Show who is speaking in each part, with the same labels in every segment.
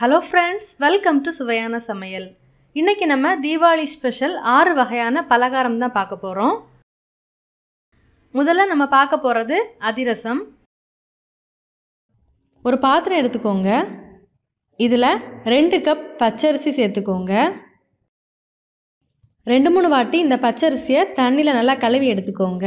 Speaker 1: hello friends welcome to சுவையான சமையல் இன்னைக்கு நம்ம தீபாவளி ஸ்பெஷல் ஆறு வகையான பலகாரம் தான் பார்க்க போகிறோம் முதல்ல நம்ம பார்க்க போகிறது அதிரசம் ஒரு பாத்திரம் எடுத்துக்கோங்க இதில் ரெண்டு கப் பச்சரிசி சேர்த்துக்கோங்க ரெண்டு மூணு வாட்டி இந்த பச்சரிசியை தண்ணியில் நல்லா கழுவி எடுத்துக்கோங்க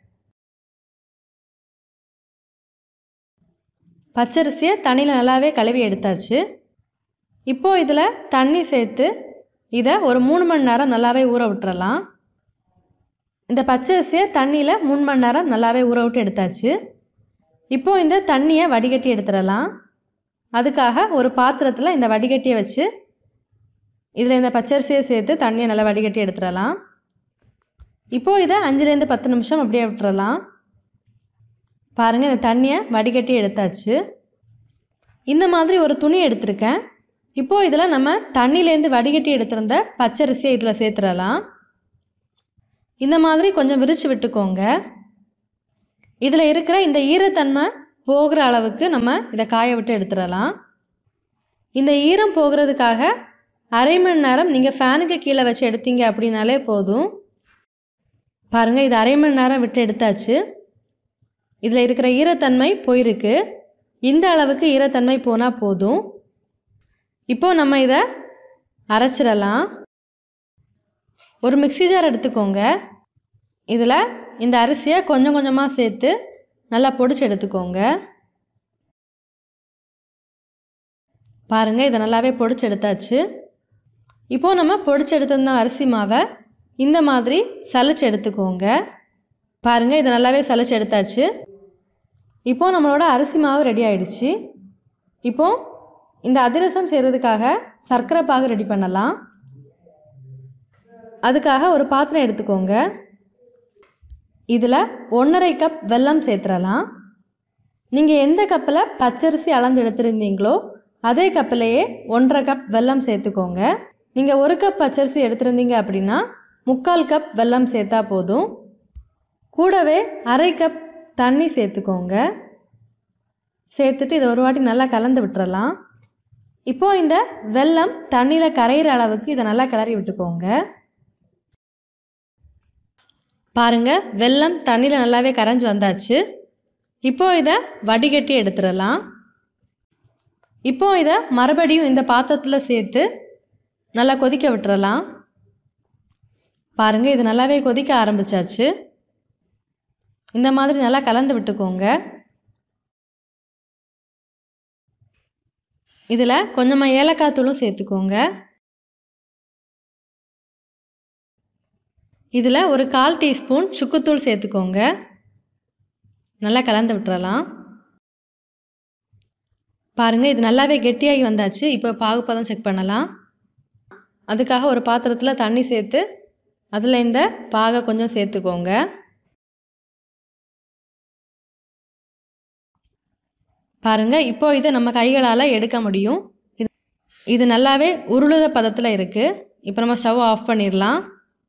Speaker 1: பச்சரிசியை தண்ணியில் நல்லாவே கழுவி எடுத்தாச்சு இப்போது இதில் தண்ணி சேர்த்து இதை ஒரு மூணு மணி நேரம் நல்லாவே ஊற விட்டுறலாம் இந்த பச்சரிசியை தண்ணியில் மூணு மணி நேரம் நல்லாவே ஊற விட்டு எடுத்தாச்சு இப்போது இந்த தண்ணியை வடிகட்டி எடுத்துடலாம் அதுக்காக ஒரு பாத்திரத்தில் இந்த வடிகட்டியை வச்சு இதில் இந்த பச்சரிசியை சேர்த்து தண்ணியை நல்லா வடிகட்டி எடுத்துடலாம் இப்போது இதை அஞ்சுலேருந்து பத்து நிமிஷம் அப்படியே விட்டுறலாம் பாருங்கள் இந்த தண்ணியை வடிகட்டி எடுத்தாச்சு இந்த மாதிரி ஒரு துணி எடுத்திருக்கேன் இப்போது இதில் நம்ம தண்ணியிலேருந்து வடிகட்டி எடுத்திருந்த பச்சரிசியை இதில் சேர்த்துடலாம் இந்த மாதிரி கொஞ்சம் விரித்து விட்டுக்கோங்க இதில் இருக்கிற இந்த ஈரத்தன்மை போகிற அளவுக்கு நம்ம இதை காய விட்டு எடுத்துடலாம் இந்த ஈரம் போகிறதுக்காக அரை மணி நேரம் நீங்கள் ஃபேனுக்கு கீழே வச்சு எடுத்தீங்க அப்படின்னாலே போதும் பாருங்கள் இது அரை மணி நேரம் விட்டு எடுத்தாச்சு இதில் இருக்கிற ஈரத்தன்மை போயிருக்கு இந்த அளவுக்கு ஈரத்தன்மை போனால் போதும் இப்போ நம்ம இதை அரைச்சிடலாம் ஒரு மிக்சி ஜார் எடுத்துக்கோங்க இதில் இந்த அரிசியை கொஞ்சம் கொஞ்சமாக சேர்த்து நல்லா பொடிச்சு எடுத்துக்கோங்க பாருங்கள் இதை நல்லாவே பொடிச்சு எடுத்தாச்சு இப்போது நம்ம பொடிச்சு எடுத்திருந்த அரிசி மாவை இந்த மாதிரி சலிச்சு எடுத்துக்கோங்க பாருங்கள் இதை நல்லாவே சலிச்சு எடுத்தாச்சு இப்போது நம்மளோட அரிசி மாவு ரெடி ஆயிடுச்சு இப்போது இந்த அதிரசம் செய்கிறதுக்காக சர்க்கரை பாகு ரெடி பண்ணலாம் அதுக்காக ஒரு பாத்திரம் எடுத்துக்கோங்க இதில் ஒன்றரை கப் வெல்லம் சேர்த்துடலாம் நீங்கள் எந்த கப்பில் பச்சரிசி அளந்து எடுத்திருந்தீங்களோ அதே கப்பிலேயே ஒன்றரை கப் வெல்லம் சேர்த்துக்கோங்க நீங்கள் ஒரு கப் பச்சரிசி எடுத்திருந்தீங்க அப்படின்னா முக்கால் கப் வெல்லம் சேர்த்தா போதும் கூடவே அரை கப் தண்ணி சேர்த்துக்கோங்க சேர்த்துட்டு இதை ஒரு வாட்டி நல்லா கலந்து விட்டுறலாம் இப்போது இந்த வெல்லம் தண்ணியில் கரையிற அளவுக்கு இதை நல்லா கிளறி விட்டுக்கோங்க பாருங்க வெல்லம் தண்ணியில் நல்லாவே கரைஞ்சி வந்தாச்சு இப்போ இதை வடிகட்டி எடுத்துடலாம் இப்போ இதை மறுபடியும் இந்த பாத்திரத்தில் சேர்த்து நல்லா கொதிக்க விட்டுறலாம் பாருங்கள் இது நல்லாவே கொதிக்க ஆரம்பிச்சாச்சு இந்த மாதிரி நல்லா கலந்து விட்டுக்கோங்க இதில் கொஞ்சமாக ஏலக்காய் தூளும் சேர்த்துக்கோங்க இதில் ஒரு கால் டீஸ்பூன் சுக்குத்தூள் சேர்த்துக்கோங்க நல்லா கலந்து விட்டுறலாம் பாருங்கள் இது நல்லாவே கெட்டியாகி வந்தாச்சு இப்போ பாகுப்பதம் செக் பண்ணலாம் அதுக்காக ஒரு பாத்திரத்தில் தண்ணி சேர்த்து அதில் இந்த பாகை கொஞ்சம் சேர்த்துக்கோங்க பாருங்கள் இப்போ இதை நம்ம கைகளால் எடுக்க முடியும் இது இது நல்லாவே உருளுற பதத்தில் இருக்குது இப்போ நம்ம ஸ்டவ் ஆஃப் பண்ணிடலாம்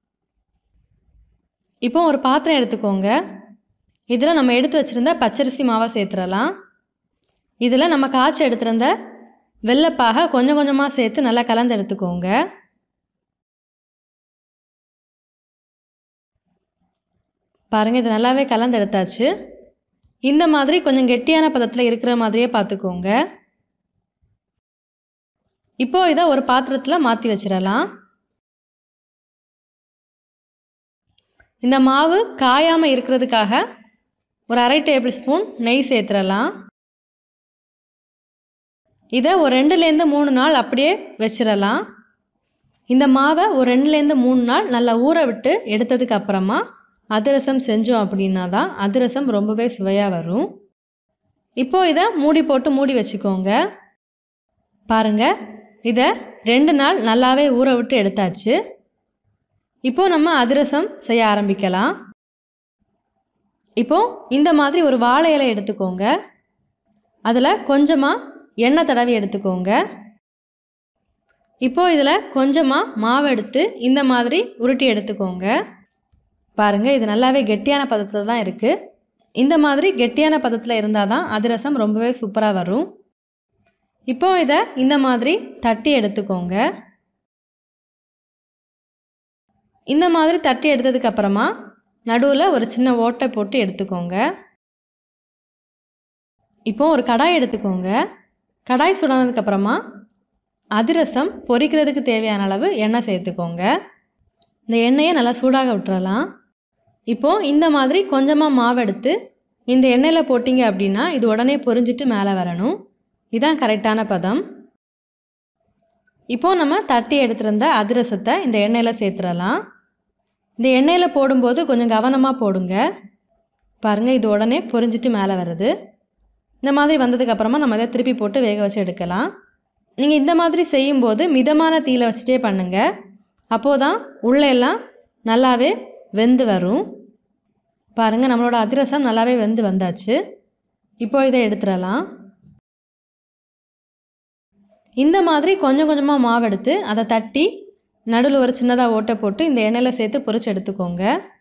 Speaker 1: இப்போ ஒரு பாத்திரம் எடுத்துக்கோங்க இதில் நம்ம எடுத்து வச்சுருந்த பச்சரிசி மாவை சேர்த்துடலாம் இதில் நம்ம காய்ச்சி எடுத்திருந்த வெள்ளைப்பாக கொஞ்சம் கொஞ்சமாக சேர்த்து நல்லா கலந்து எடுத்துக்கோங்க பாருங்கள் இது நல்லாவே கலந்து எடுத்தாச்சு இந்த மாதிரி கொஞ்சம் கெட்டியான பதத்தில் இருக்கிற மாதிரியே பார்த்துக்கோங்க இப்போ இதை ஒரு பாத்திரத்தில் மாற்றி வச்சிடலாம் இந்த மாவு காயாமல் இருக்கிறதுக்காக ஒரு அரை டேபிள் ஸ்பூன் நெய் சேர்த்துடலாம் இதை ஒரு ரெண்டுலேருந்து மூணு நாள் அப்படியே வச்சிடலாம் இந்த மாவை ஒரு ரெண்டுலேருந்து மூணு நாள் நல்லா ஊற விட்டு எடுத்ததுக்கு அப்புறமா அதிரசம் செஞ்சோம் அப்படின்னா தான் அதிரசம் ரொம்பவே சுவையாக வரும் இப்போது இதை மூடி போட்டு மூடி வச்சுக்கோங்க பாருங்கள் இதை ரெண்டு நாள் நல்லாவே ஊற விட்டு எடுத்தாச்சு இப்போது நம்ம அதிரசம் செய்ய ஆரம்பிக்கலாம் இப்போது இந்த மாதிரி ஒரு வாழை இலை எடுத்துக்கோங்க அதில் கொஞ்சமாக எண்ணெய் தடவி எடுத்துக்கோங்க இப்போது இதில் கொஞ்சமாக மாவு எடுத்து இந்த மாதிரி உருட்டி எடுத்துக்கோங்க பாருங்கள் இது நல்லாவே கெட்டியான பதத்தில் தான் இருக்குது இந்த மாதிரி கெட்டியான பதத்தில் இருந்தால் தான் அதிரசம் ரொம்பவே சூப்பராக வரும் இப்போ இதை இந்த மாதிரி தட்டி எடுத்துக்கோங்க இந்த மாதிரி தட்டி எடுத்ததுக்கு அப்புறமா நடுவில் ஒரு சின்ன ஓட்டை போட்டு எடுத்துக்கோங்க இப்போ ஒரு கடாய் எடுத்துக்கோங்க கடாய் சுடானதுக்கு அப்புறமா அதிரசம் பொரிக்கிறதுக்கு தேவையான அளவு எண்ணெய் சேர்த்துக்கோங்க இந்த எண்ணெயை நல்லா சூடாக விட்டுறலாம் இப்போது இந்த மாதிரி கொஞ்சமாக மாவு எடுத்து இந்த எண்ணெயில் போட்டிங்க அப்படின்னா இது உடனே பொரிஞ்சிட்டு மேலே வரணும் இதுதான் கரெக்டான பதம் இப்போது நம்ம தட்டி எடுத்திருந்த அதிரசத்தை இந்த எண்ணெயில் சேர்த்துடலாம் இந்த எண்ணெயில் போடும்போது கொஞ்சம் கவனமாக போடுங்க பாருங்கள் இது உடனே பொரிஞ்சிட்டு மேலே வருது இந்த மாதிரி வந்ததுக்கப்புறமா நம்ம இதை திருப்பி போட்டு வேக வச்சு எடுக்கலாம் நீங்கள் இந்த மாதிரி செய்யும்போது மிதமான தீயில் வச்சுட்டே பண்ணுங்கள் அப்போது தான் உள்ளே எல்லாம் நல்லாவே வெந்து வரும் பாருங்கள் நம்மளோட அதிரசம் நல்லாவே வெந்து வந்தாச்சு இப்போ இதை எடுத்துடலாம் இந்த மாதிரி கொஞ்சம் கொஞ்சமாக மாவு எடுத்து அதை தட்டி நடுவில் ஒரு சின்னதாக ஓட்டை போட்டு இந்த எண்ணெயில் சேர்த்து பொரிச்சு எடுத்துக்கோங்க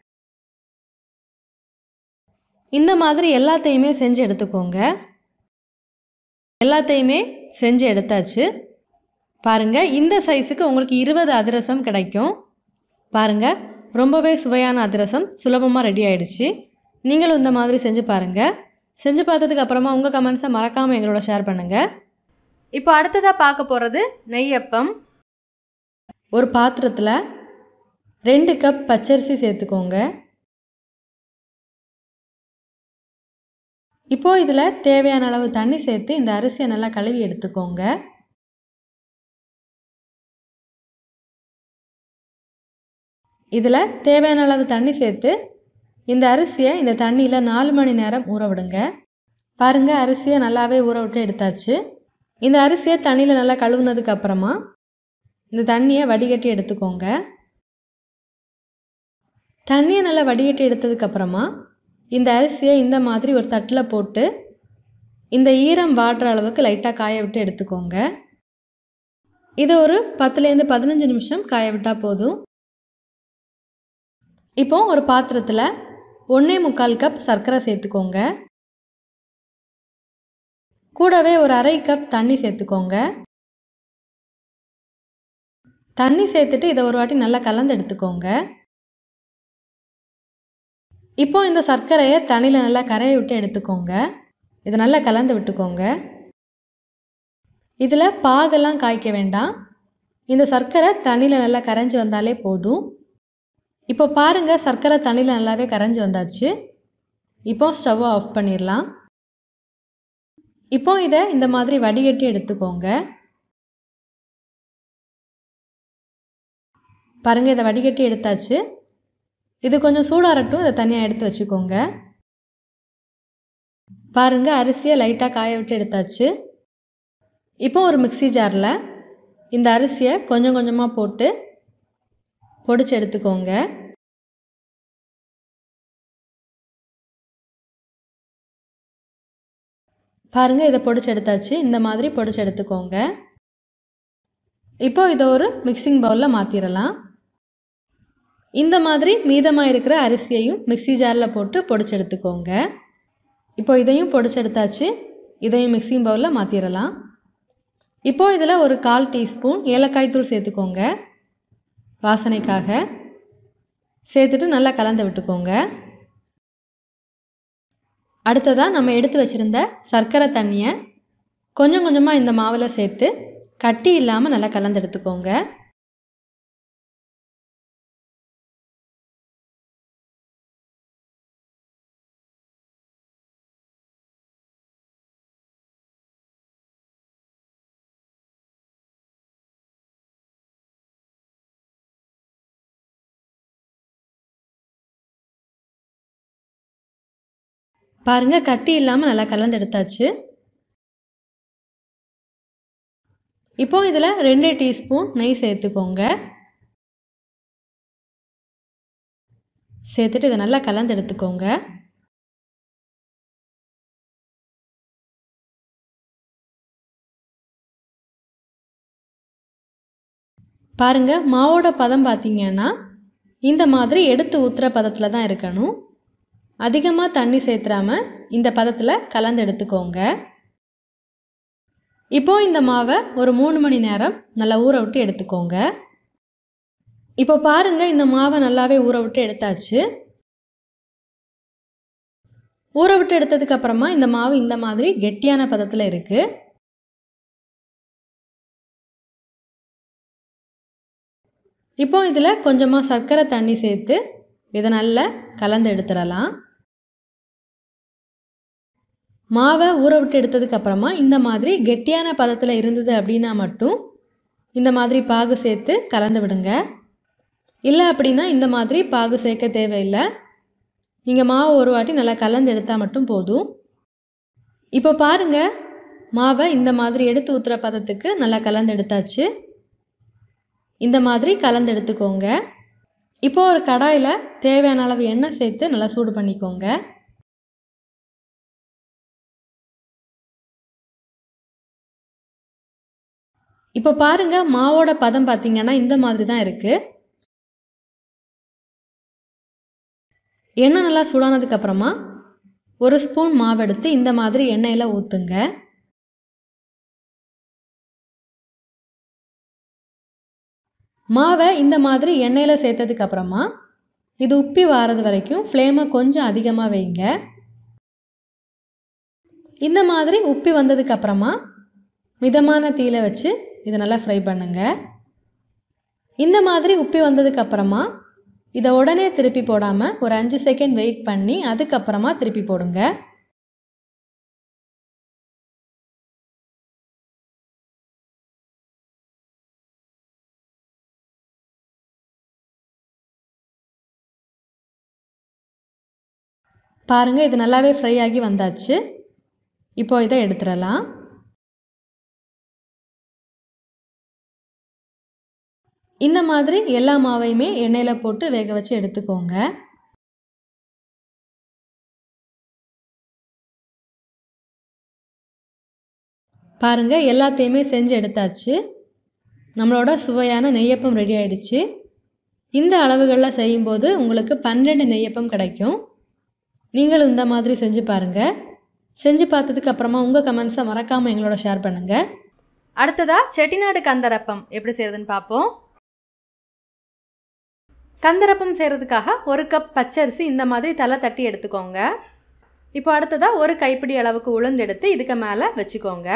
Speaker 1: இந்த மாதிரி எல்லாத்தையுமே செஞ்சு எடுத்துக்கோங்க எல்லாத்தையுமே செஞ்சு எடுத்தாச்சு பாருங்க இந்த சைஸுக்கு உங்களுக்கு இருபது அதிரசம் கிடைக்கும் பாருங்க ரொம்பவே சுவையான அதிரசம் சுலபமாக ரெடி ஆயிடுச்சு நீங்களும் இந்த மாதிரி செஞ்சு பாருங்க செஞ்சு பார்த்ததுக்கு அப்புறமா உங்கள் கமெண்ட்ஸை மறக்காமல் எங்களோட ஷேர் பண்ணுங்க இப்போ அடுத்ததாக பார்க்க போகிறது நெய்யப்பம் ஒரு பாத்திரத்தில் ரெண்டு கப் பச்சரிசி சேர்த்துக்கோங்க இப்போ இதில் தேவையான அளவு தண்ணி சேர்த்து இந்த அரிசியை நல்லா கழுவி எடுத்துக்கோங்க இதில் தேவையான அளவு தண்ணி சேர்த்து இந்த அரிசியை இந்த தண்ணியில் நாலு மணி நேரம் ஊற விடுங்க பாருங்க அரிசியை நல்லாவே ஊற விட்டு எடுத்தாச்சு இந்த அரிசியை தண்ணியில் நல்லா கழுவுனதுக்கு அப்புறமா இந்த தண்ணியை வடிகட்டி எடுத்துக்கோங்க தண்ணியை நல்லா வடிகட்டி எடுத்ததுக்கு அப்புறமா இந்த அரிசியை இந்த மாதிரி ஒரு தட்டில் போட்டு இந்த ஈரம் வாடுற அளவுக்கு லைட்டாக காய விட்டு எடுத்துக்கோங்க இது ஒரு பத்துலேருந்து பதினஞ்சு நிமிஷம் காய விட்டால் போதும் இப்போ ஒரு பாத்திரத்தில் ஒன்றே முக்கால் கப் சர்க்கரை சேர்த்துக்கோங்க கூடவே ஒரு அரை கப் தண்ணி சேர்த்துக்கோங்க தண்ணி சேர்த்துட்டு இதை ஒரு வாட்டி நல்லா கலந்து எடுத்துக்கோங்க இப்போ இந்த சர்க்கரையை தண்ணியில் நல்லா கரைய விட்டு எடுத்துக்கோங்க இதை நல்லா கலந்து விட்டுக்கோங்க இதில் பாகெல்லாம் காய்க்க வேண்டாம் இந்த சர்க்கரை தண்ணியில் நல்லா கரைஞ்சி வந்தாலே போதும் இப்போ பாருங்கள் சர்க்கரை தண்ணியில் நல்லாவே கரைஞ்சி வந்தாச்சு இப்போ ஸ்டவ்வை ஆஃப் பண்ணிடலாம் இப்போ இதை இந்த மாதிரி வடிகட்டி எடுத்துக்கோங்க பாருங்கள் இதை வடிகட்டி எடுத்தாச்சு இது கொஞ்சம் சூடாரட்டும் இதை தனியாக எடுத்து வச்சுக்கோங்க பாருங்க அரிசியை லைட்டாக காய விட்டு எடுத்தாச்சு இப்போ ஒரு மிக்சி ஜாரில் இந்த அரிசியை கொஞ்சம் கொஞ்சமாக போட்டு பொடிச்சு எடுத்துக்கோங்க பாருங்க இதை பொடிச்சு எடுத்தாச்சு இந்த மாதிரி பொடிச்சு எடுத்துக்கோங்க இப்போ இதை ஒரு மிக்சிங் பவுலில் மாற்றிடலாம் இந்த மாதிரி மீதமாக இருக்கிற அரிசியையும் மிக்சி ஜாரில் போட்டு பொடிச்சு எடுத்துக்கோங்க இப்போ இதையும் பொடிச்சு எடுத்தாச்சு இதையும் மிக்சிங் பவுலில் மாற்றிடலாம் இப்போ இதில் ஒரு கால் டீஸ்பூன் ஏலக்காய் தூள் சேர்த்துக்கோங்க வாசனைக்காக சேர்த்துட்டு நல்லா கலந்து விட்டுக்கோங்க அடுத்ததாக நம்ம எடுத்து வச்சுருந்த சர்க்கரை தண்ணியை கொஞ்சம் கொஞ்சமாக இந்த மாவில் சேர்த்து கட்டி இல்லாமல் நல்லா கலந்து எடுத்துக்கோங்க பாருங்க கட்டி இல்லாமல் நல்லா கலந்து எடுத்தாச்சு இப்போ இதில் ரெண்டு டீஸ்பூன் நெய் சேர்த்துக்கோங்க சேர்த்துட்டு இதை நல்லா கலந்து எடுத்துக்கோங்க பாருங்க மாவோட பதம் பார்த்தீங்கன்னா இந்த மாதிரி எடுத்து ஊற்றுற பதத்தில் தான் இருக்கணும் அதிகமாக தண்ணி சேர்த்துறாம இந்த பதத்தில் கலந்து எடுத்துக்கோங்க இப்போ இந்த மாவை ஒரு மூணு மணி நேரம் நல்லா ஊற விட்டு எடுத்துக்கோங்க இப்போ பாருங்க இந்த மாவை நல்லாவே ஊற விட்டு எடுத்தாச்சு ஊற விட்டு எடுத்ததுக்கு அப்புறமா இந்த மாவு இந்த மாதிரி கெட்டியான பதத்தில் இருக்கு இப்போ இதில் கொஞ்சமாக சர்க்கரை தண்ணி சேர்த்து இதை நல்லா கலந்து எடுத்துடலாம் மாவை ஊற விட்டு எடுத்ததுக்கு அப்புறமா இந்த மாதிரி கெட்டியான பதத்தில் இருந்தது அப்படின்னா மட்டும் இந்த மாதிரி பாகு சேர்த்து கலந்து விடுங்க இல்லை அப்படின்னா இந்த மாதிரி பாகு சேர்க்க தேவையில்லை நீங்கள் மாவை ஒரு வாட்டி நல்லா கலந்து எடுத்தால் மட்டும் போதும் இப்போ பாருங்கள் மாவை இந்த மாதிரி எடுத்து ஊற்றுற பதத்துக்கு நல்லா கலந்து எடுத்தாச்சு இந்த மாதிரி கலந்து எடுத்துக்கோங்க இப்போ ஒரு கடாயில் தேவையான அளவு எண்ணெய் சேர்த்து நல்லா சூடு பண்ணிக்கோங்க இப்போ பாருங்க மாவோட பதம் பார்த்தீங்கன்னா இந்த மாதிரி தான் இருக்குது எண்ணெய் நல்லா சூடானதுக்கு அப்புறமா ஒரு ஸ்பூன் மாவு எடுத்து இந்த மாதிரி எண்ணெயில் ஊற்றுங்க மாவை இந்த மாதிரி எண்ணெயில் சேர்த்ததுக்கு அப்புறமா இது உப்பி வாரது வரைக்கும் ஃப்ளேமை கொஞ்சம் அதிகமாக வைங்க இந்த மாதிரி உப்பி வந்ததுக்கு அப்புறமா மிதமான தீயில வச்சு இதை நல்லா ஃப்ரை பண்ணுங்க இந்த மாதிரி உப்பி வந்ததுக்கு அப்புறமா இதை உடனே திருப்பி போடாமல் ஒரு அஞ்சு செகண்ட் வெயிட் பண்ணி அதுக்கப்புறமா திருப்பி போடுங்க பாருங்க இது நல்லாவே ஃப்ரை ஆகி வந்தாச்சு இப்போ இதை எடுத்துடலாம் இந்த மாதிரி எல்லா மாவையுமே எண்ணெயில் போட்டு வேக வச்சு எடுத்துக்கோங்க பாருங்க எல்லாத்தையுமே செஞ்சு எடுத்தாச்சு நம்மளோட சுவையான நெய்யப்பம் ரெடி ஆயிடுச்சு இந்த அளவுகளில் செய்யும்போது உங்களுக்கு பன்னெண்டு நெய்யப்பம் கிடைக்கும் நீங்களும் இந்த மாதிரி செஞ்சு பாருங்கள் செஞ்சு பார்த்ததுக்கு அப்புறமா உங்கள் கமெண்ட்ஸை மறக்காமல் எங்களோட ஷேர் பண்ணுங்கள்
Speaker 2: அடுத்ததா செட்டிநாடு கந்தரப்பம் எப்படி செய்யறதுன்னு பார்ப்போம் கந்தரப்பம் செய்கிறதுக்காக ஒரு கப் பச்சரிசி இந்த மாதிரி தலை தட்டி எடுத்துக்கோங்க இப்போ அடுத்ததாக ஒரு கைப்பிடி அளவுக்கு உளுந்து எடுத்து இதுக்கு மேலே வச்சுக்கோங்க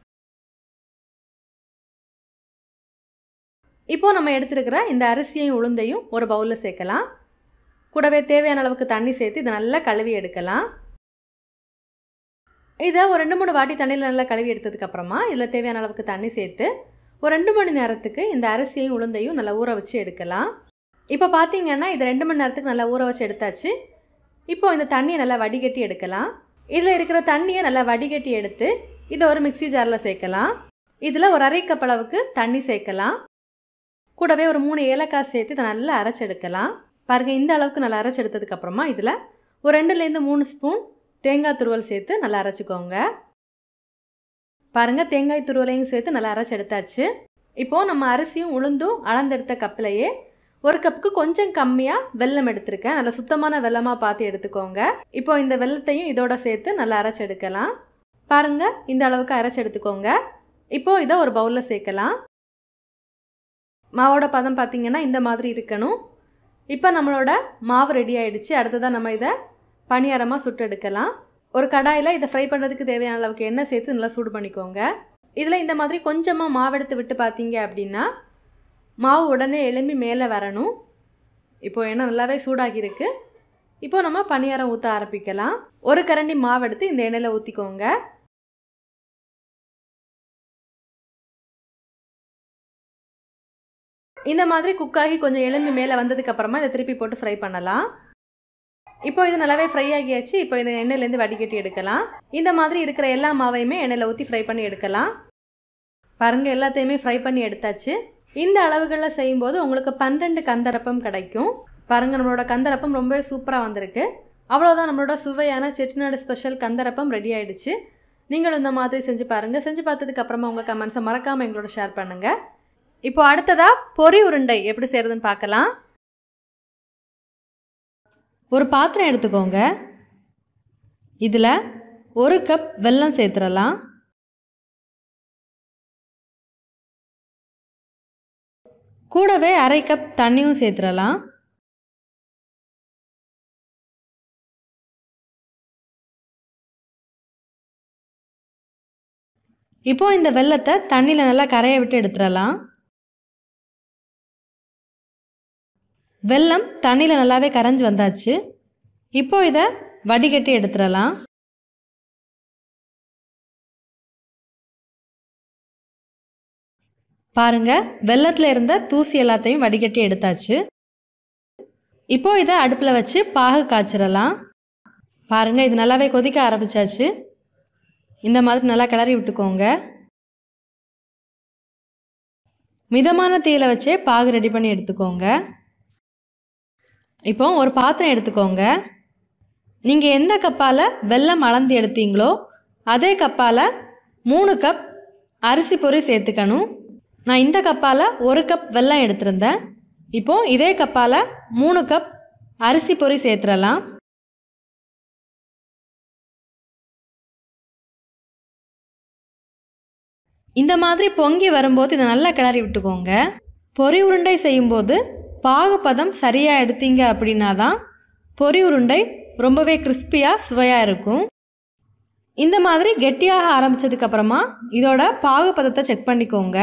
Speaker 2: இப்போ நம்ம எடுத்துருக்கிற இந்த அரிசியையும் உளுந்தையும் ஒரு பவுலில் சேர்க்கலாம் கூடவே தேவையான அளவுக்கு தண்ணி சேர்த்து இதை நல்லா கழுவி எடுக்கலாம் இதை ஒரு ரெண்டு மூணு வாட்டி தண்ணியில் நல்லா கழுவி எடுத்ததுக்கப்புறமா இதில் தேவையான அளவுக்கு தண்ணி சேர்த்து ஒரு ரெண்டு மணி நேரத்துக்கு இந்த அரிசியையும் உளுந்தையும் நல்லா ஊற வச்சு எடுக்கலாம் இப்போ பார்த்தீங்கன்னா இது ரெண்டு மணி நேரத்துக்கு நல்லா ஊற வச்சு எடுத்தாச்சு இப்போ இந்த தண்ணியை நல்லா வடிகட்டி எடுக்கலாம் இதில் இருக்கிற தண்ணியை நல்லா வடிகட்டி எடுத்து இதை ஒரு மிக்சி ஜாரில் சேர்க்கலாம் இதில் ஒரு அரை கப் அளவுக்கு தண்ணி சேர்க்கலாம் கூடவே ஒரு மூணு ஏலக்காய் சேர்த்து இதை நல்லா அரைச்செடுக்கலாம் பாருங்கள் இந்த அளவுக்கு நல்லா அரைச்செடுத்ததுக்கப்புறமா இதில் ஒரு ரெண்டுலேருந்து மூணு ஸ்பூன் தேங்காய் துருவல் சேர்த்து நல்லா அரைச்சிக்கோங்க பாருங்கள் தேங்காய் துருவலையும் சேர்த்து நல்லா அரைச்சி எடுத்தாச்சு இப்போது நம்ம அரிசியும் உளுந்தும் அளந்தெடுத்த கப்பிலையே ஒரு கப்புக்கு கொஞ்சம் கம்மியாக வெல்லம் எடுத்திருக்கேன் நல்லா சுத்தமான வெல்லமாக பார்த்து எடுத்துக்கோங்க இப்போ இந்த வெல்லத்தையும் இதோட சேர்த்து நல்லா அரைச்சி எடுக்கலாம் பாருங்கள் இந்த அளவுக்கு அரைச்சி எடுத்துக்கோங்க இப்போது இதை ஒரு பவுலில் சேர்க்கலாம் மாவோட பதம் பார்த்திங்கன்னா இந்த மாதிரி இருக்கணும் இப்போ நம்மளோட மாவு ரெடி ஆயிடுச்சு அடுத்ததாக நம்ம இதை பணியாரமாக சுட்டு எடுக்கலாம் ஒரு கடாயில் இதை ஃப்ரை பண்ணுறதுக்கு தேவையான அளவுக்கு எண்ணெய் சேர்த்து நல்லா சூடு பண்ணிக்கோங்க இதில் இந்த மாதிரி கொஞ்சமாக மாவு எடுத்து விட்டு பார்த்தீங்க அப்படின்னா மாவு உடனே எலும்பி மேலே வரணும் இப்போது எண்ணெய் நல்லாவே சூடாகியிருக்கு இப்போ நம்ம பணியாரம் ஊற்ற ஆரம்பிக்கலாம் ஒரு கரண்டி மாவு எடுத்து இந்த எண்ணெயில் ஊற்றிக்கோங்க இந்த மாதிரி குக்காகி கொஞ்சம் எலும்பி மேலே வந்ததுக்கப்புறமா இதை திருப்பி போட்டு ஃப்ரை பண்ணலாம் இப்போ இது நல்லாவே ஃப்ரை ஆகியாச்சு இப்போ இதை எண்ணெயிலேருந்து வடிகட்டி எடுக்கலாம் இந்த மாதிரி இருக்கிற எல்லா மாவையுமே எண்ணெயில் ஊற்றி ஃப்ரை பண்ணி எடுக்கலாம் பாருங்கள் எல்லாத்தையுமே ஃப்ரை பண்ணி எடுத்தாச்சு இந்த அளவுகளில் செய்யும்போது உங்களுக்கு பன்னெண்டு கந்தரப்பம் கிடைக்கும் பாருங்கள் நம்மளோட கந்தரப்பம் ரொம்பவே சூப்பராக வந்திருக்கு அவ்வளோதான் நம்மளோட சுவையான செட்டிநாடு ஸ்பெஷல் கந்தரப்பம் ரெடி ஆயிடுச்சு நீங்களும் இந்த மாதிரி செஞ்சு பாருங்கள் செஞ்சு பார்த்ததுக்கு அப்புறமா உங்கள் கமெண்ட்ஸை மறக்காமல் எங்களோட ஷேர் பண்ணுங்கள் இப்போ அடுத்ததாக பொரி உருண்டை எப்படி செய்கிறதுன்னு பார்க்கலாம்
Speaker 1: ஒரு பாத்திரம் எடுத்துக்கோங்க இதில் ஒரு கப் வெல்லம் சேர்த்துடலாம் கூடவே அரை கப் தண்ணியும் சேர்த்துடலாம் இப்போ இந்த வெள்ளத்தை தண்ணியில் நல்லா கரைய விட்டு எடுத்துடலாம் வெல்லம் தண்ணியில் நல்லாவே கரைஞ்சி வந்தாச்சு இப்போ இதை வடிகட்டி எடுத்துடலாம் பாருங்க வெள்ளத்தில் இருந்த தூசி எல்லாத்தையும் வடிகட்டி எடுத்தாச்சு இப்போ இதை அடுப்பில் வச்சு பாகு காய்ச்சிடலாம் பாருங்க இது நல்லாவே கொதிக்க ஆரம்பிச்சாச்சு இந்த மாதிரி நல்லா கிளறி விட்டுக்கோங்க மிதமான தீயில வச்சே பாகு ரெடி பண்ணி எடுத்துக்கோங்க இப்போ ஒரு பாத்திரம் எடுத்துக்கோங்க நீங்கள் எந்த கப்பால் வெல்லம் அளந்து எடுத்தீங்களோ அதே கப்பால் மூணு கப் அரிசி பொரி சேர்த்துக்கணும் நான் இந்த கப்பால் ஒரு கப் வெல்லம் எடுத்திருந்தேன் இப்போ இதே கப்பால் மூணு கப் அரிசி பொரி சேர்த்துடலாம் இந்த மாதிரி பொங்கி வரும்போது இதை நல்லா கிளறி விட்டுக்கோங்க பொரி உருண்டை செய்யும்போது பாகுபதம் சரியாக எடுத்தீங்க அப்படின்னா தான் பொரி உருண்டை ரொம்பவே கிறிஸ்பியாக சுவையாக இருக்கும் இந்த மாதிரி கெட்டியாக ஆரம்பித்ததுக்கப்புறமா இதோட பாகுபதத்தை செக் பண்ணிக்கோங்க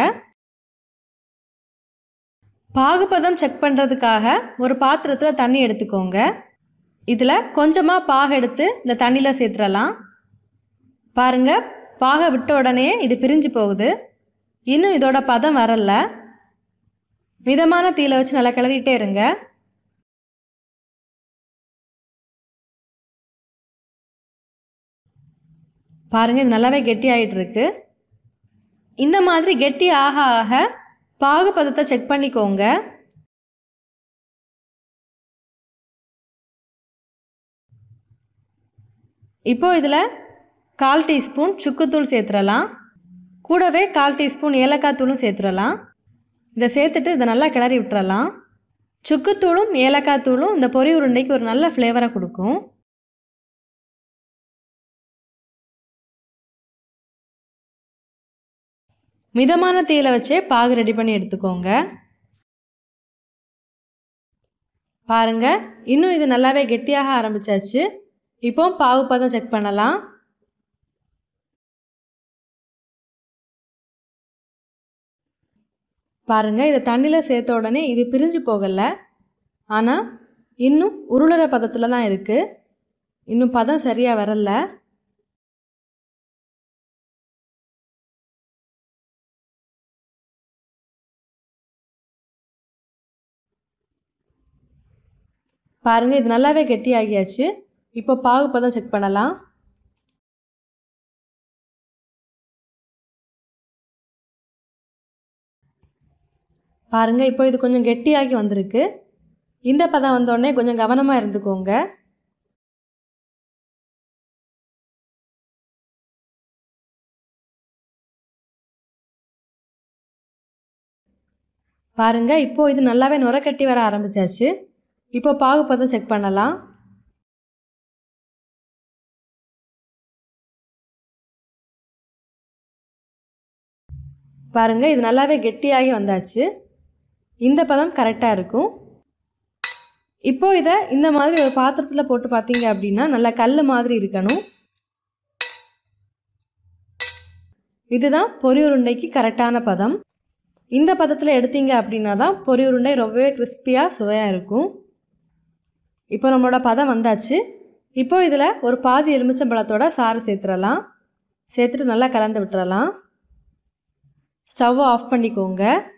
Speaker 1: பாகுபதம் செக் பண்ணுறதுக்காக ஒரு பாத்திரத்தில் தண்ணி எடுத்துக்கோங்க இதில் கொஞ்சமாக பாகு எடுத்து இந்த தண்ணியில் சேர்த்துடலாம் பாருங்கள் பாகை விட்ட உடனே இது பிரிஞ்சு போகுது இன்னும் இதோட பதம் வரல மிதமான தீயில வச்சு நல்லா கிளறிட்டே இருங்க பாருங்க இது நல்லாவே கெட்டி ஆகிட்டு இருக்கு இந்த மாதிரி கெட்டி ஆக ஆக பாகு பதத்தை செக் பண்ணிக்கோங்க இப்போ இதில் கால் டீஸ்பூன் சுக்குத்தூள் சேர்த்துடலாம் கூடவே கால் டீஸ்பூன் ஏலக்காய் தூளும் சேர்த்துடலாம் இதை சேர்த்துட்டு இதை நல்லா கிளறி விட்டுறலாம் சுக்குத்தூளும் ஏலக்காய் தூளும் இந்த பொரி உருண்டைக்கு ஒரு நல்ல ஃப்ளேவரை கொடுக்கும் மிதமான தீயில வச்சே பாகு ரெடி பண்ணி எடுத்துக்கோங்க பாருங்க இன்னும் இது நல்லாவே கெட்டியாக ஆரம்பிச்சாச்சு இப்போ பாகு பதம் செக் பண்ணலாம் பாருங்க இதை தண்ணியில் சேர்த்த உடனே இது பிரிஞ்சு போகலை ஆனால் இன்னும் உருளுற பதத்தில் தான் இருக்குது இன்னும் பதம் சரியாக வரல பாருங்க இது நல்லாவே கெட்டி ஆகியாச்சு இப்போ பாகு பதம் செக் பண்ணலாம் பாருங்க இப்போ இது கொஞ்சம் கெட்டியாகி வந்திருக்கு இந்த பதம் வந்தோடனே கொஞ்சம் கவனமாக இருந்துக்கோங்க பாருங்க இப்போ இது நல்லாவே நுர கட்டி வர ஆரம்பிச்சாச்சு இப்போ பாகு பதம் செக் பண்ணலாம் பாருங்க இது நல்லாவே கெட்டியாகி வந்தாச்சு இந்த பதம் கரெக்டாக இருக்கும் இப்போ இதை இந்த மாதிரி ஒரு பாத்திரத்தில் போட்டு பார்த்தீங்க அப்படின்னா நல்லா கல் மாதிரி இருக்கணும் இதுதான் பொரி உருண்டைக்கு கரெக்டான பதம் இந்த பதத்தில் எடுத்தீங்க அப்படின்னா தான் பொரி உருண்டை ரொம்பவே கிறிஸ்பியாக சுவையாக இருக்கும் இப்போ நம்மளோட பதம் வந்தாச்சு இப்போ இதில் ஒரு பாதி எலுமிச்சம்பழத்தோட சாறு சேர்த்துடலாம் சேர்த்துட்டு நல்லா கலந்து விட்டுறலாம் ஸ்டவ்வை ஆஃப் பண்ணிக்கோங்க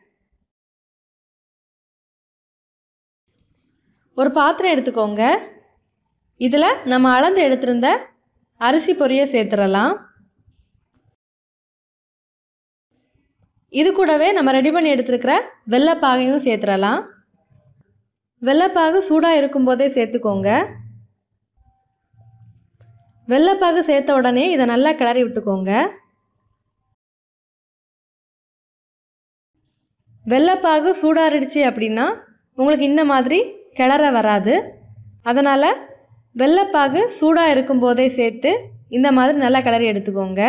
Speaker 1: ஒரு பாத்திரம் எடுத்துக்கோங்க இதில் நம்ம அளந்து எடுத்திருந்த அரிசி பொரியை சேர்த்துடலாம் இது கூடவே நம்ம ரெடி பண்ணி எடுத்துருக்கிற வெள்ளைப்பாகையும் சேர்த்துடலாம் வெள்ளைப்பாகு சூடாக இருக்கும்போதே சேர்த்துக்கோங்க வெள்ளைப்பாகு சேர்த்த உடனே இதை நல்லா கிளறி விட்டுக்கோங்க வெள்ளைப்பாகு சூடாறிடுச்சு அப்படின்னா உங்களுக்கு இந்த மாதிரி கிளற வராது அதனால் வெள்ளைப்பாகு சூடாக இருக்கும்போதே சேர்த்து இந்த மாதிரி நல்லா கிளறி எடுத்துக்கோங்க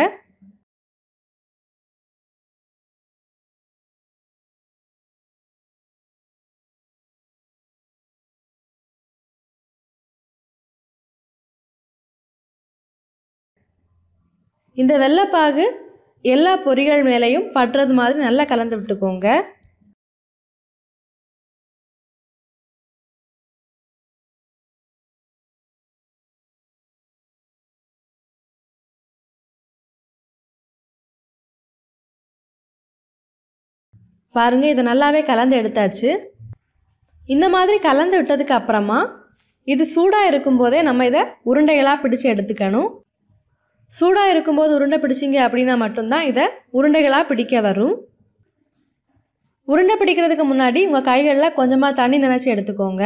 Speaker 1: இந்த வெள்ளைப்பாகு எல்லா பொரிகள் மேலேயும் பட்டுறது மாதிரி நல்லா கலந்து விட்டுக்கோங்க பாருங்க இதை நல்லாவே கலந்து எடுத்தாச்சு இந்த மாதிரி கலந்து விட்டதுக்கு அப்புறமா இது சூடாக இருக்கும்போதே நம்ம இதை உருண்டைகளாக பிடிச்சு எடுத்துக்கணும் சூடாக இருக்கும்போது உருண்டை பிடிச்சிங்க அப்படின்னா மட்டும்தான் இதை உருண்டைகளாக பிடிக்க வரும் உருண்டை பிடிக்கிறதுக்கு முன்னாடி உங்கள் கைகளில் கொஞ்சமாக தண்ணி நினச்சி எடுத்துக்கோங்க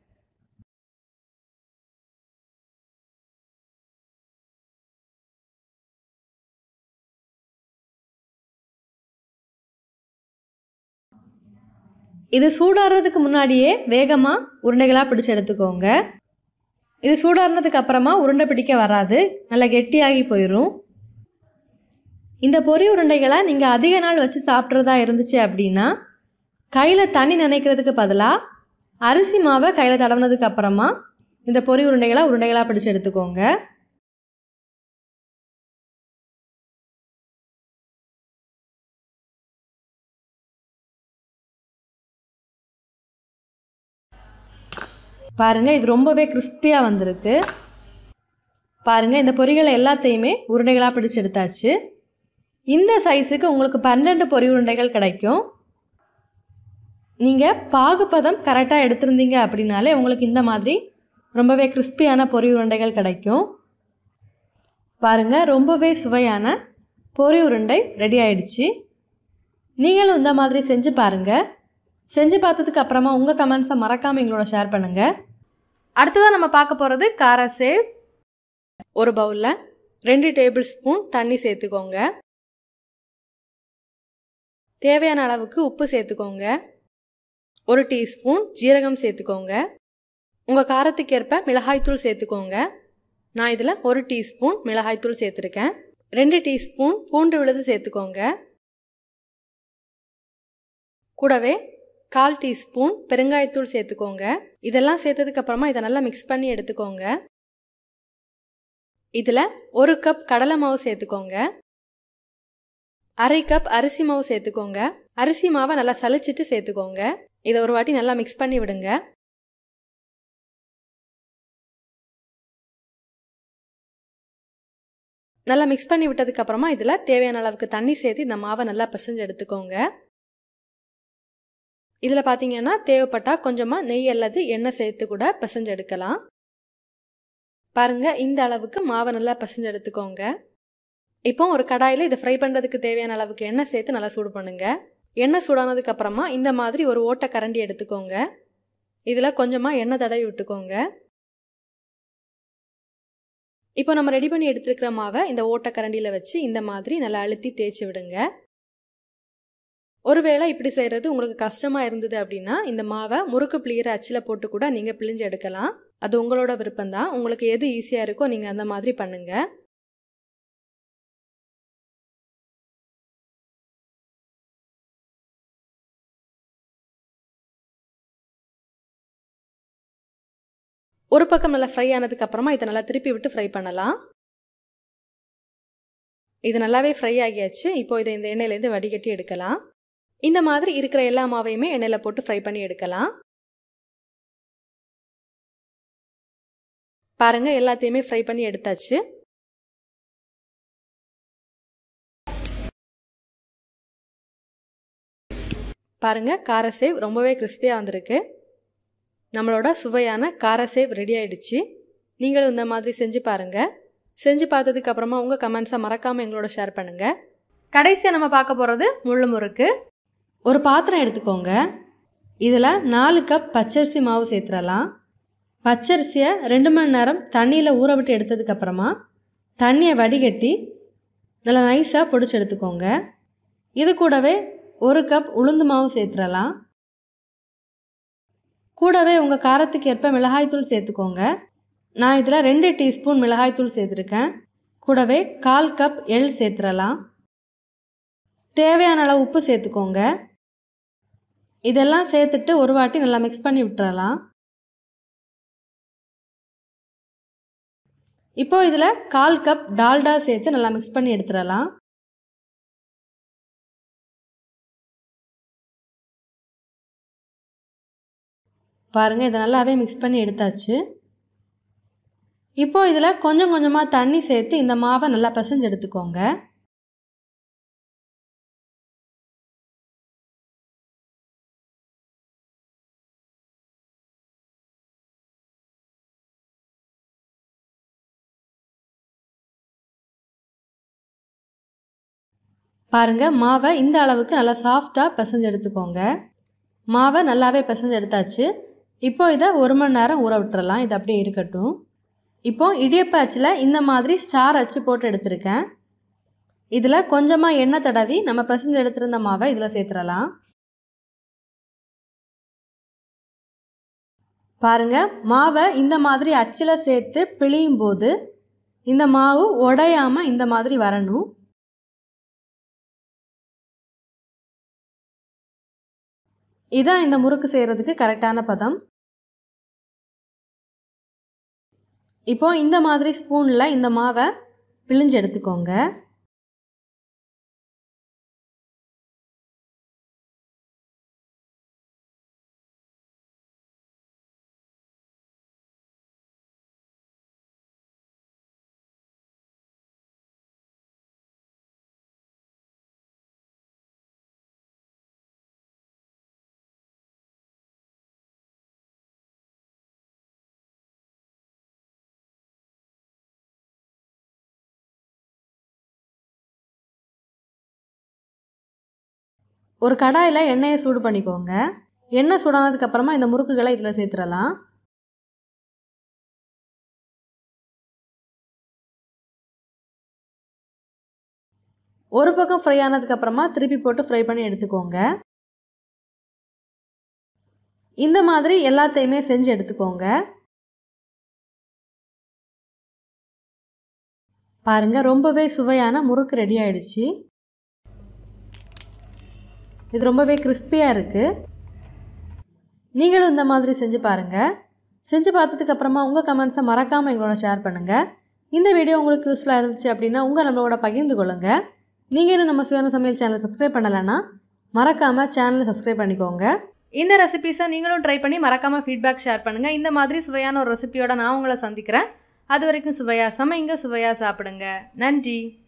Speaker 1: இது சூடாடுறதுக்கு முன்னாடியே வேகமாக உருண்டைகளாக பிடிச்சு எடுத்துக்கோங்க இது சூடாறினதுக்கு அப்புறமா உருண்டை பிடிக்க வராது நல்லா கெட்டியாகி போயிடும் இந்த பொரி உருண்டைகளை நீங்கள் அதிக நாள் வச்சு சாப்பிட்றதா இருந்துச்சு அப்படின்னா கையில் தண்ணி நினைக்கிறதுக்கு பதிலாக அரிசி மாவை கையில் தடவினதுக்கு அப்புறமா இந்த பொரி உருண்டைகளை உருண்டைகளாக பிடிச்சு எடுத்துக்கோங்க பாருங்க இது ரொம்பவே கிறிஸ்பியாக வந்திருக்கு பாருங்க இந்த பொரிகளை எல்லாத்தையுமே உருண்டைகளாக பிடிச்சு எடுத்தாச்சு இந்த சைஸுக்கு உங்களுக்கு பன்னெண்டு பொரி உருண்டைகள் கிடைக்கும் நீங்கள் பாகுபதம் கரெக்டாக எடுத்திருந்தீங்க அப்படின்னாலே உங்களுக்கு இந்த மாதிரி ரொம்பவே கிறிஸ்பியான பொரி உருண்டைகள் கிடைக்கும் பாருங்க ரொம்பவே சுவையான பொரி உருண்டை ரெடி ஆயிடுச்சு நீங்களும் இந்த மாதிரி செஞ்சு பாருங்கள் செஞ்சு பார்த்ததுக்கு அப்புறமா உங்கள் கமெண்ட்ஸை மறக்காமல் எங்களோட ஷேர் பண்ணுங்கள்
Speaker 2: அடுத்ததாக நம்ம பார்க்க போகிறது கார சேவ் ஒரு பவுலில் ரெண்டு டேபிள் ஸ்பூன் தண்ணி சேர்த்துக்கோங்க தேவையான அளவுக்கு உப்பு சேர்த்துக்கோங்க ஒரு டீஸ்பூன் ஜீரகம் சேர்த்துக்கோங்க உங்கள் காரத்துக்கு ஏற்ப மிளகாய்த்தூள் சேர்த்துக்கோங்க நான் இதில் ஒரு டீஸ்பூன் மிளகாய்த்தூள் சேர்த்துருக்கேன் ரெண்டு டீஸ்பூன் பூண்டு விழுது சேர்த்துக்கோங்க கூடவே கால் டீஸ்பூன் பெருங்காயத்தூள் சேர்த்துக்கோங்க இதெல்லாம் சேர்த்ததுக்கு அப்புறமா இதை நல்லா மிக்ஸ் பண்ணி எடுத்துக்கோங்க இதில் ஒரு கப் கடலை மாவு சேர்த்துக்கோங்க அரை கப் அரிசி மாவு சேர்த்துக்கோங்க அரிசி மாவை நல்லா சலிச்சிட்டு சேர்த்துக்கோங்க இதை ஒரு வாட்டி நல்லா மிக்ஸ் பண்ணி விடுங்க நல்லா மிக்ஸ் பண்ணி விட்டதுக்கு அப்புறமா இதில் தேவையான அளவுக்கு தண்ணி சேர்த்து இந்த மாவை நல்லா பிசைஞ்சு எடுத்துக்கோங்க இதில் பார்த்தீங்கன்னா தேவைப்பட்டால் கொஞ்சமாக நெய் அல்லது எண்ணெய் சேர்த்து கூட பிசைஞ்சு எடுக்கலாம் பாருங்கள் இந்த அளவுக்கு மாவை நல்லா பிசைஞ்சு எடுத்துக்கோங்க இப்போ ஒரு கடாயில் இதை ஃப்ரை பண்ணுறதுக்கு தேவையான அளவுக்கு எண்ணெய் சேர்த்து நல்லா சூடு பண்ணுங்க எண்ணெய் சூடானதுக்கு அப்புறமா இந்த மாதிரி ஒரு ஓட்டை கரண்டி எடுத்துக்கோங்க இதில் கொஞ்சமாக எண்ணெய் தடவி விட்டுக்கோங்க இப்போ நம்ம ரெடி பண்ணி எடுத்துருக்கிற மாவை இந்த ஓட்டை கரண்டியில் வச்சு இந்த மாதிரி நல்லா அழுத்தி தேய்ச்சி விடுங்க ஒருவேளை இப்படி செய்கிறது உங்களுக்கு கஷ்டமாக இருந்தது அப்படின்னா இந்த மாவை முறுக்கு பிழியிற அச்சில் போட்டு கூட நீங்கள் பிழிஞ்சு எடுக்கலாம் அது உங்களோட விருப்பம்தான் உங்களுக்கு எது ஈஸியாக இருக்கோ நீங்கள் அந்த மாதிரி பண்ணுங்கள் ஒரு பக்கம் நல்லா ஃப்ரை ஆனதுக்கு அப்புறமா இதை நல்லா திருப்பி விட்டு ஃப்ரை பண்ணலாம் இது நல்லாவே ஃப்ரை ஆகியாச்சு இப்போ இதை இந்த எண்ணெயிலேருந்து வடிகட்டி எடுக்கலாம் இந்த மாதிரி இருக்கிற எல்லா மாவையுமே எண்ணெயில் போட்டு ஃப்ரை பண்ணி எடுக்கலாம் பாருங்க எல்லாத்தையுமே ஃப்ரை பண்ணி எடுத்தாச்சு பாருங்க காரசேவ் ரொம்பவே கிறிஸ்பியாக வந்திருக்கு நம்மளோட சுவையான காரசேவ் ரெடி ஆயிடுச்சு நீங்களும் இந்த மாதிரி செஞ்சு பாருங்க செஞ்சு பார்த்ததுக்கு அப்புறமா உங்கள் கமெண்ட்ஸை மறக்காமல் எங்களோட ஷேர் பண்ணுங்கள் கடைசியாக நம்ம பார்க்க போகிறது முள்ளு முறுக்கு
Speaker 1: ஒரு பாத்திரம் எடுத்துக்கோங்க இதில் நாலு கப் பச்சரிசி மாவு சேர்த்துடலாம் பச்சரிசியை ரெண்டு மணி நேரம் தண்ணியில் ஊற விட்டு எடுத்ததுக்கப்புறமா தண்ணியை வடிகட்டி நல்லா நைஸாக பொடிச்சு எடுத்துக்கோங்க இது கூடவே ஒரு கப் உளுந்து மாவு சேர்த்துடலாம் கூடவே உங்கள் காரத்துக்கு ஏற்ப மிளகாய்த்தூள் சேர்த்துக்கோங்க நான் இதில் ரெண்டு டீஸ்பூன் மிளகாய்த்தூள் சேர்த்துருக்கேன் கூடவே கால் கப் எள் சேர்த்துடலாம் தேவையான அளவு உப்பு சேர்த்துக்கோங்க இதெல்லாம் சேர்த்துட்டு ஒரு வாட்டி நல்லா மிக்ஸ் பண்ணி விட்டுறலாம் இப்போ இதில் கால் கப் டால்டா சேர்த்து நல்லா மிக்ஸ் பண்ணி எடுத்துடலாம் பாருங்கள் இதை நல்லாவே மிக்ஸ் பண்ணி எடுத்தாச்சு இப்போ இதில் கொஞ்சம் கொஞ்சமாக தண்ணி சேர்த்து இந்த மாவை நல்லா பிசைஞ்சு எடுத்துக்கோங்க பாருங்கள் மாவை இந்த அளவுக்கு நல்லா சாஃப்டாக பிசைஞ்சு எடுத்துக்கோங்க மாவை நல்லாவே பிசைஞ்சு எடுத்தாச்சு இப்போ இதை ஒரு மணி நேரம் ஊற விட்டுறலாம் இது அப்படியே இருக்கட்டும் இப்போ இடியப்ப அச்சில் இந்த மாதிரி ஸ்டார் அச்சு போட்டு எடுத்திருக்கேன் இதில் கொஞ்சமாக எண்ணெய் தடவி நம்ம பிசைஞ்சு எடுத்திருந்த மாவை இதில் சேர்த்துடலாம் பாருங்க மாவை இந்த மாதிரி அச்சில் சேர்த்து பிழியும் போது இந்த மாவு உடையாம இந்த மாதிரி வரணும் இதான் இந்த முறுக்கு செய்கிறதுக்கு கரெக்டான பதம் இப்போ இந்த மாதிரி ஸ்பூனில் இந்த மாவை பிழிஞ்சு எடுத்துக்கோங்க ஒரு கடாயில் எண்ணெயை சூடு பண்ணிக்கோங்க எண்ணெய் சூடானதுக்கு அப்புறமா இந்த முறுக்குகளை இதில் சேர்த்துடலாம் ஒரு பக்கம் ஃப்ரை ஆனதுக்கு அப்புறமா திருப்பி போட்டு ஃப்ரை பண்ணி எடுத்துக்கோங்க இந்த மாதிரி எல்லாத்தையுமே செஞ்சு எடுத்துக்கோங்க பாருங்க ரொம்பவே சுவையான முறுக்கு ரெடி ஆயிடுச்சு இது ரொம்பவே கிறிஸ்பியாக இருக்குது நீங்களும் இந்த மாதிரி செஞ்சு பாருங்கள் செஞ்சு பார்த்ததுக்கு அப்புறமா உங்கள் கமெண்ட்ஸை மறக்காமல் எங்களோட ஷேர் பண்ணுங்கள் இந்த வீடியோ உங்களுக்கு யூஸ்ஃபுல்லாக இருந்துச்சு அப்படின்னா உங்கள் நம்மளோட பகிர்ந்து கொள்ளுங்கள் நீங்கள் இன்னும் நம்ம சுயான சமையல் சேனலை சப்ஸ்கிரைப் பண்ணலைன்னா மறக்காமல் சேனலை சப்ஸ்கிரைப் பண்ணிக்கோங்க
Speaker 2: இந்த ரெசிபீஸை நீங்களும் ட்ரை பண்ணி மறக்காமல் ஃபீட்பேக் ஷேர் பண்ணுங்கள் இந்த மாதிரி சுவையான ஒரு ரெசிபியோட நான் உங்களை சந்திக்கிறேன் அது வரைக்கும் சுவையாக சமைங்க சுவையாக சாப்பிடுங்க நன்றி